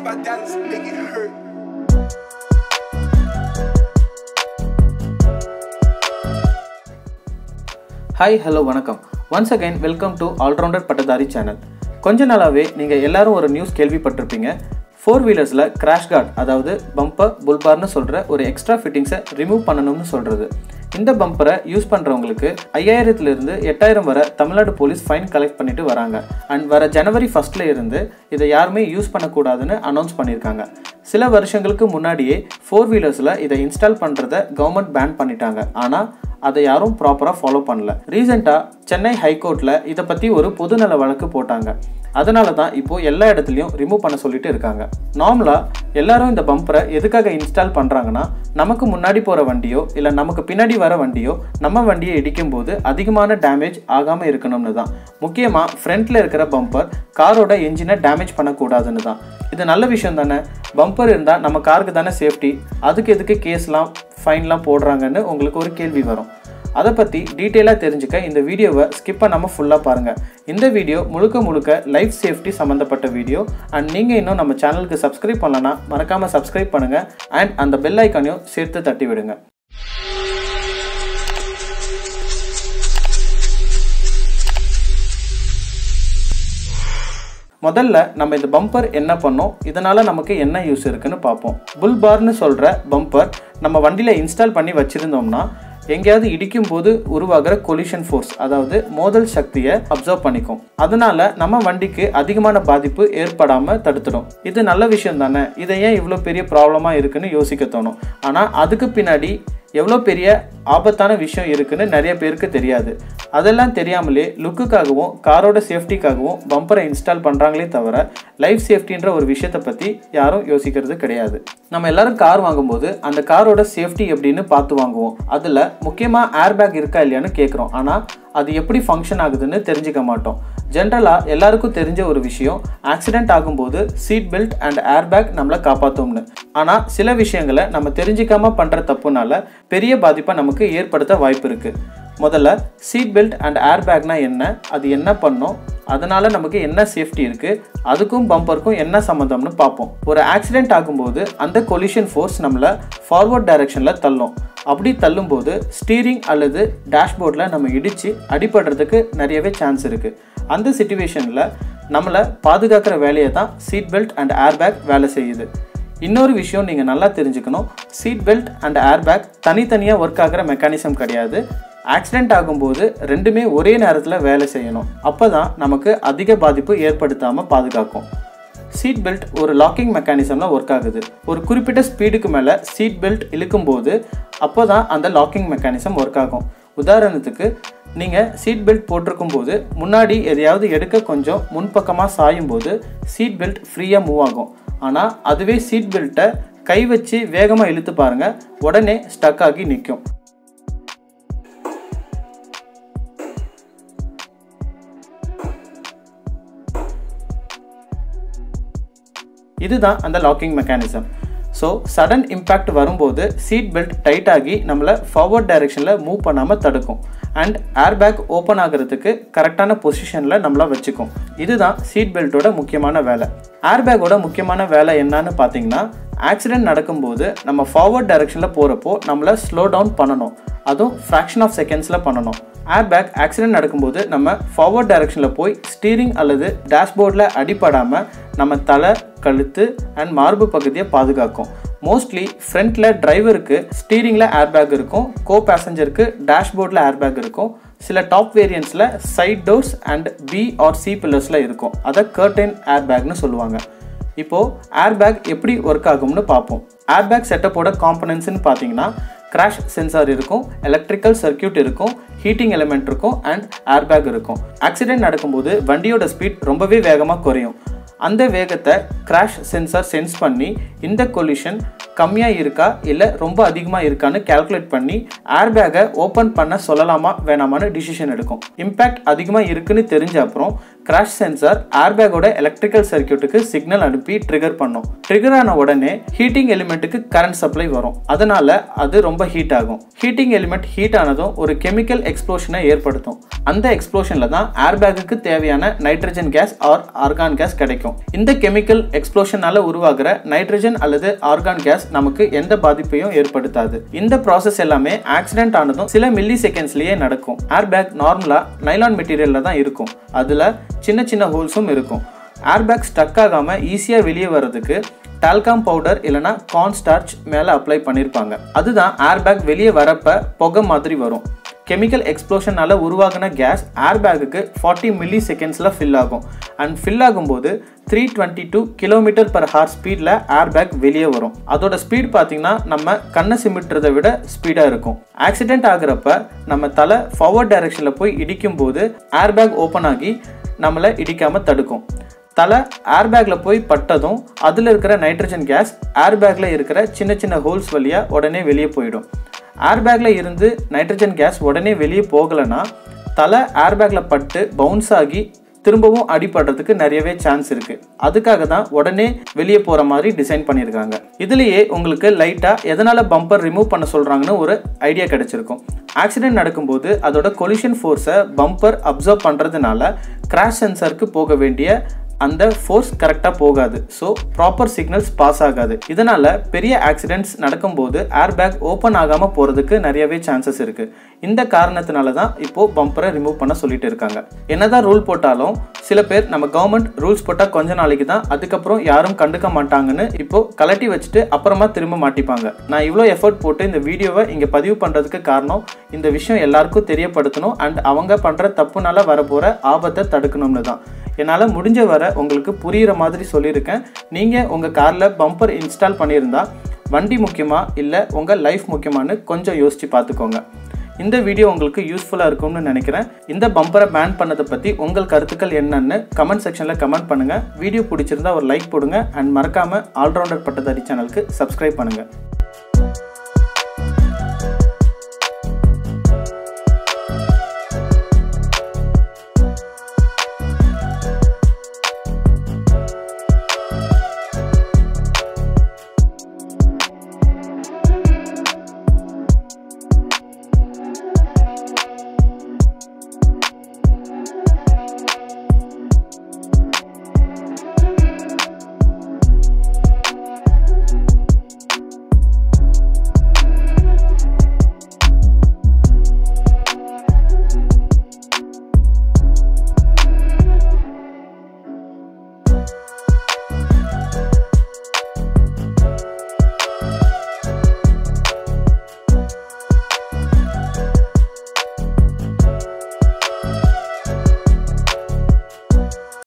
my dollars make it hurt. Hi hello வணக்கம் once again welcome to all rounder பட்டதாரி channel கொஞ்ச நாளாகவே நீங்கள் எல்லாரும் ஒரு நியூஸ் கேள்விப்பட்டிருப்பீங்க ஃபோர் வீலர்ஸில் கிராஷ் கார்ட் அதாவது பம்பர் புல்பார்னு சொல்கிற ஒரு எக்ஸ்ட்ரா ஃபிட்டிங்ஸை ரிமூவ் பண்ணணும்னு சொல்கிறது இந்த பம்பரை யூஸ் பண்ணுறவங்களுக்கு ஐயாயிரத்துலேருந்து எட்டாயிரம் வரை தமிழ்நாடு போலீஸ் ஃபைன் கலெக்ட் பண்ணிட்டு வராங்க அண்ட் வர ஜனவரி ஃபஸ்ட்டில் இருந்து இதை யாருமே யூஸ் பண்ணக்கூடாதுன்னு அனௌன்ஸ் பண்ணியிருக்காங்க சில வருஷங்களுக்கு முன்னாடியே ஃபோர் வீலர்ஸில் இதை இன்ஸ்டால் பண்ணுறத கவர்மெண்ட் பேன் பண்ணிட்டாங்க ஆனால் அதை யாரும் ப்ராப்பராக ஃபாலோ பண்ணல ரீசெண்டாக சென்னை ஹைகோர்ட்டில் இதை பற்றி ஒரு பொதுநல வழக்கு போட்டாங்க அதனால தான் இப்போ எல்லா இடத்துலையும் ரிமூவ் பண்ண சொல்லிட்டு இருக்காங்க நார்மலாக எல்லாரும் இந்த பம்பரை எதுக்காக இன்ஸ்டால் பண்ணுறாங்கன்னா நமக்கு முன்னாடி போகிற வண்டியோ இல்லை நமக்கு பின்னாடி வர வண்டியோ நம்ம வண்டியை இடிக்கும் போது அதிகமான டேமேஜ் ஆகாமல் இருக்கணும்னு தான் முக்கியமாக ஃப்ரண்ட்டில் இருக்கிற பம்பர் காரோட என்ஜினை டேமேஜ் பண்ணக்கூடாதுன்னு தான் இது நல்ல விஷயம் தானே பம்பர் இருந்தால் நம்ம காருக்கு தானே சேஃப்டி அதுக்கு எதுக்கு கேஸ்லாம் ஃபைன்லாம் போடுறாங்கன்னு உங்களுக்கு ஒரு கேள்வி வரும் அதை பற்றி டீட்டெயிலாக தெரிஞ்சுக்க இந்த வீடியோவை ஸ்கிப் பண்ணாமல் ஃபுல்லாக பாருங்கள் இந்த வீடியோ முழுக்க முழுக்க லைஃப் சேஃப்டி சம்மந்தப்பட்ட வீடியோ அண்ட் நீங்கள் இன்னும் நம்ம சேனலுக்கு சப்ஸ்கிரைப் பண்ணலன்னா மறக்காமல் சப்ஸ்கிரைப் பண்ணுங்கள் அண்ட் அந்த பெல் ஐக்கானையும் சேர்த்து தட்டி விடுங்க முதல்ல நம்ம இந்த பம்பர் என்ன பண்ணோம் இதனால் நமக்கு என்ன யூஸ் இருக்குன்னு பார்ப்போம் புல் பார்னு சொல்கிற பம்பர் நம்ம வண்டியில் இன்ஸ்டால் பண்ணி வச்சுருந்தோம்னா எங்கேயாவது இடிக்கும் போது உருவாகிற கொலிஷன் ஃபோர்ஸ் அதாவது மோதல் சக்தியை அப்சர்வ் பண்ணிக்கும் அதனால நம்ம வண்டிக்கு அதிகமான பாதிப்பு ஏற்படாமல் தடுத்துடும் இது நல்ல விஷயம் தானே இதை ஏன் இவ்வளோ பெரிய ப்ராப்ளமாக இருக்குன்னு யோசிக்க தோணும் ஆனால் அதுக்கு பின்னாடி எவ்வளோ பெரிய ஆபத்தான விஷயம் இருக்குன்னு நிறைய பேருக்கு தெரியாது அதெல்லாம் தெரியாமலே லுக்குக்காகவும் காரோட சேஃப்டிக்காகவும் பம்பரை இன்ஸ்டால் பண்ணுறாங்களே தவிர லைஃப் சேஃப்டின்ற ஒரு விஷயத்தை பற்றி யாரும் யோசிக்கிறது கிடையாது நம்ம எல்லாரும் கார் வாங்கும்போது அந்த காரோட சேஃப்டி எப்படின்னு பார்த்து வாங்குவோம் அதில் முக்கியமாக ஏர்பேக் இருக்கா இல்லையான்னு கேட்குறோம் ஆனால் அது எப்படி ஃபங்க்ஷன் ஆகுதுன்னு தெரிஞ்சுக்க மாட்டோம் ஜென்ரலாக எல்லாருக்கும் தெரிஞ்ச ஒரு விஷயம் ஆக்சிடென்ட் ஆகும்போது சீட் பெல்ட் அண்ட் ஏர்பேக் நம்மளை காப்பாற்றும்னு ஆனால் சில விஷயங்களை நம்ம தெரிஞ்சிக்காம பண்ணுற தப்புனால பெரிய பாதிப்பை நமக்கு ஏற்படுத்த வாய்ப்பு இருக்குது முதல்ல சீட் பெல்ட் அண்ட் ஏர்பேக்னா என்ன அது என்ன பண்ணும் அதனால நமக்கு என்ன சேஃப்டி இருக்குது அதுக்கும் பம்பருக்கும் என்ன சம்மந்தம்னு பார்ப்போம் ஒரு ஆக்சிடென்ட் ஆகும்போது அந்த கொலிஷன் ஃபோர்ஸ் நம்மளை ஃபார்வர்ட் டைரக்ஷனில் தள்ளும் அப்படி தள்ளும்போது ஸ்டீரிங் அல்லது டேஷ்போர்டில் நம்ம இடித்து அடிபடுறதுக்கு நிறையவே சான்ஸ் இருக்குது அந்த சுச்சுவேஷனில் நம்மளை பாதுகாக்கிற வேலையை தான் சீட் பெல்ட் அண்ட் ஏர்பேக் வேலை செய்யுது இன்னொரு விஷயம் நீங்கள் நல்லா தெரிஞ்சுக்கணும் சீட் பெல்ட் அண்ட் ஏர்பேக் தனித்தனியாக ஒர்க் ஆகிற மெக்கானிசம் கிடையாது ஆக்சிடென்ட் ஆகும்போது ரெண்டுமே ஒரே நேரத்தில் வேலை செய்யணும் அப்போ தான் நமக்கு அதிக பாதிப்பு ஏற்படுத்தாமல் பாதுகாக்கும் சீட் பெல்ட் ஒரு லாக்கிங் மெக்கானிசமில் ஒர்க் ஆகுது ஒரு குறிப்பிட்ட ஸ்பீடுக்கு மேலே சீட் பெல்ட் இழுக்கும்போது அப்போ தான் அந்த லாக்கிங் மெக்கானிசம் ஒர்க் ஆகும் உதாரணத்துக்கு நீங்கள் சீட் பெல்ட் போட்டிருக்கும் போது முன்னாடி எதையாவது எடுக்க கொஞ்சம் முன்பக்கமாக சாயும் போது சீட் பெல்ட் ஃப்ரீயாக மூவ் ஆகும் ஆனால் அதுவே சீட் பெல்ட்டை கை வச்சு வேகமாக இழுத்து பாருங்கள் உடனே ஸ்டக் ஆகி நிற்கும் இதுதான் அந்த locking mechanism so sudden impact வரும்போது சீட் பெல்ட் டைட் ஆகி நம்மளை ஃபார்வர்ட் டைரெக்ஷனில் மூவ் பண்ணாமல் தடுக்கும் அண்ட் ஏர்பேக் ஓப்பன் ஆகிறதுக்கு கரெக்டான பொசிஷனில் நம்மளை வச்சுக்கும் இதுதான் சீட் பெல்ட்டோட முக்கியமான வேலை ஏர்பேக்கோட முக்கியமான வேலை என்னன்னு பார்த்தீங்கன்னா ஆக்சிடென்ட் நடக்கும்போது நம்ம ஃபார்வர்ட் டைரெக்ஷனில் போகிறப்போ நம்மளை ஸ்லோ டவுன் பண்ணணும் அதுவும் ஃப்ராக்ஷன் ஆஃப் செகண்ட்ஸில் பண்ணணும் ஏர்பேக் ஆக்சிடென்ட் நடக்கும்போது நம்ம ஃபார்வர்ட் டைரெக்ஷனில் போய் ஸ்டீரிங் அல்லது டேஷ்போர்டில் அடிபடாமல் நம்ம தலை கழுத்து அண்ட் மார்பு பகுதியை பாதுகாக்கும் மோஸ்ட்லி ஃப்ரண்ட்டில் டிரைவருக்கு ஸ்டீரிங்கில் ஏர்பேக் இருக்கும் கோ பேசஞ்சருக்கு டேஷ்போர்டில் ஏர்பேக் இருக்கும் சில டாப் வேரியன்ஸில் side doors and B or C பில்லர்ஸில் இருக்கும் அதை கர்டைன் ஏர்பேக்னு சொல்லுவாங்க இப்போது ஏர்பேக் எப்படி ஒர்க் ஆகும்னு பார்ப்போம் ஏர்பேக் செட்டப்போட காம்பனன்ட்ஸ்னு பார்த்தீங்கன்னா கிராஷ் சென்சார் இருக்கும் எலக்ட்ரிக்கல் சர்க்கியூட் இருக்கும் ஹீட்டிங் எலிமெண்ட் இருக்கும் அண்ட் ஏர்பேக் இருக்கும் ஆக்சிடென்ட் நடக்கும்போது வண்டியோட ஸ்பீட் ரொம்பவே வேகமாக குறையும் அந்த வேகத்தை கிராஷ் சென்சார் சென்ஸ் பண்ணி இந்த கொலிஷன் கம்மியாக இருக்கா இல்லை ரொம்ப அதிகமாக இருக்கான்னு கால்குலேட் பண்ணி ஏர்பேக்கை ஓப்பன் பண்ண சொல்லலாமா வேணாமான்னு டிசிஷன் எடுக்கும் இம்பேக்ட் அதிகமாக இருக்குன்னு தெரிஞ்ச அப்புறம் கிராஷ் சென்சார் ஏர்பேக்கோட எலக்ட்ரிக்கல் சர்க்கியூட்டுக்கு சிக்னல் அனுப்பி ட்ரிகர் பண்ணும் ட்ரிகர் ஆன உடனே ஹீட்டிங் எலிமெண்ட்டுக்கு கரண்ட் சப்ளை வரும் அதனால அது ரொம்ப ஹீட் ஆகும் ஹீட்டிங் எலிமெண்ட் ஹீட் ஆனதும் ஒரு கெமிக்கல் எக்ஸ்ப்ளோஷனை ஏற்படுத்தும் அந்த எக்ஸ்ப்ளோஷனில் தான் ஏர்பேக்குக்கு தேவையான nitrogen gas or argon gas கிடைக்கும் இந்த கெமிக்கல் எக்ஸ்ப்ளோஷனால உருவாகிற நைட்ரஜன் அல்லது ஆர்கான் கேஸ் நமக்கு எந்த பாதிப்பையும் ஏற்படுத்தாது இந்த ப்ராசஸ் எல்லாமே ஆக்சிடென்ட் ஆனதும் சில மில்லி செகண்ட்ஸ்லயே நடக்கும் ஏர்பேக் நார்மலா நைலான் மெட்டீரியல்ல தான் இருக்கும் அதுல சின்ன சின்ன ஹோல்ஸும் இருக்கும் ஏர்பேக் ஸ்டக் ஆகாம ஈஸியா வெளியே வர்றதுக்கு டால்காம் பவுடர் இல்லைனா கார்ன் ஸ்டார்ச் மேலே அப்ளை பண்ணியிருப்பாங்க அதுதான் ஏர்பேக் வெளியே வரப்ப புகை மாதிரி வரும் கெமிக்கல் எக்ஸ்ப்ளோஷனால உருவாகின கேஸ் ஏர்பேக்குக்கு ஃபார்ட்டி மில்லி செகண்ட்ஸில் ஃபில் ஆகும் அண்ட் ஃபில் ஆகும்போது three twenty two kilometre per hour ஸ்பீடில் ஏர்பேக் வெளியே வரும் அதோட ஸ்பீட் பார்த்தீங்கன்னா நம்ம கண்ணை சிமிட்டுறதை விட ஸ்பீடாக இருக்கும் ஆக்சிடென்ட் ஆகுறப்ப நம்ம தலை ஃபார்வர்ட் டைரக்ஷனில் போய் இடிக்கும் போது ஏர்பேக் ஓப்பன் ஆகி நம்மளை இடிக்காமல் தடுக்கும் தலை ஏர்பேக்கில் போய் பட்டதும் அதில் இருக்கிற நைட்ரஜன் கேஸ் ஏர்பேக்கில் இருக்கிற சின்ன சின்ன ஹோல்ஸ் வழியாக உடனே வெளியே போயிடும் ஏர்பேக்கில் இருந்து நைட்ரஜன் கேஸ் உடனே வெளியே போகலைன்னா தலை ஏர்பேக்கில் பட்டு பவுன்ஸ் ஆகி திரும்பவும் அடிபடுறதுக்கு நிறையவே சான்ஸ் இருக்கு அதுக்காக தான் உடனே வெளியே போற மாதிரி டிசைன் பண்ணியிருக்காங்க இதுலயே உங்களுக்கு லைட்டா எதனால பம்பர் ரிமூவ் பண்ண சொல்றாங்கன்னு ஒரு ஐடியா கிடைச்சிருக்கும் ஆக்சிடென்ட் நடக்கும்போது அதோட கொலிஷன் ஃபோர்ஸை பம்பர் அப்சர்வ் பண்றதுனால கிராஷ் சென்சருக்கு போக வேண்டிய அந்த ஃபோர்ஸ் கரெக்டாக போகாது ஸோ ப்ராப்பர் சிக்னல்ஸ் பாஸ் ஆகாது இதனால பெரிய ஆக்சிடென்ட்ஸ் நடக்கும்போது ஏர் பேக் ஓப்பன் ஆகாமல் போகிறதுக்கு நிறையவே சான்சஸ் இருக்கு இந்த காரணத்தினால தான் இப்போ பம்பரை ரிமூவ் பண்ண சொல்லிட்டு இருக்காங்க என்னதான் ரூல் போட்டாலும் சில பேர் நம்ம கவர்மெண்ட் ரூல்ஸ் போட்டால் கொஞ்ச நாளைக்கு தான் அதுக்கப்புறம் யாரும் கண்டுக்க மாட்டாங்கன்னு இப்போ கலட்டி வச்சுட்டு அப்புறமா திரும்ப மாட்டிப்பாங்க நான் இவ்வளோ எஃபர்ட் போட்டு இந்த வீடியோவை இங்கே பதிவு பண்ணுறதுக்கு காரணம் இந்த விஷயம் எல்லாருக்கும் தெரியப்படுத்தணும் அண்ட் அவங்க பண்ணுற தப்புனால வரப்போகிற ஆபத்தை தடுக்கணும்னு தான் என்னால் முடிஞ்ச வர உங்களுக்கு புரிகிற மாதிரி சொல்லியிருக்கேன் நீங்கள் உங்கள் காரில் பம்பர் இன்ஸ்டால் பண்ணியிருந்தா வண்டி முக்கியமா இல்லை உங்கள் லைஃப் முக்கியமானு கொஞ்சம் யோசித்து பார்த்துக்கோங்க இந்த வீடியோ உங்களுக்கு யூஸ்ஃபுல்லாக இருக்கும்னு நினைக்கிறேன் இந்த பம்பரை பேன் பண்ணதை பற்றி உங்கள் கருத்துக்கள் என்னன்னு கமெண்ட் செக்ஷனில் கமெண்ட் பண்ணுங்கள் வீடியோ பிடிச்சிருந்தா ஒரு லைக் போடுங்க அண்ட் மறக்காமல் ஆல்ரவுண்டர் பட்டதாரி சேனலுக்கு சப்ஸ்கிரைப் பண்ணுங்கள்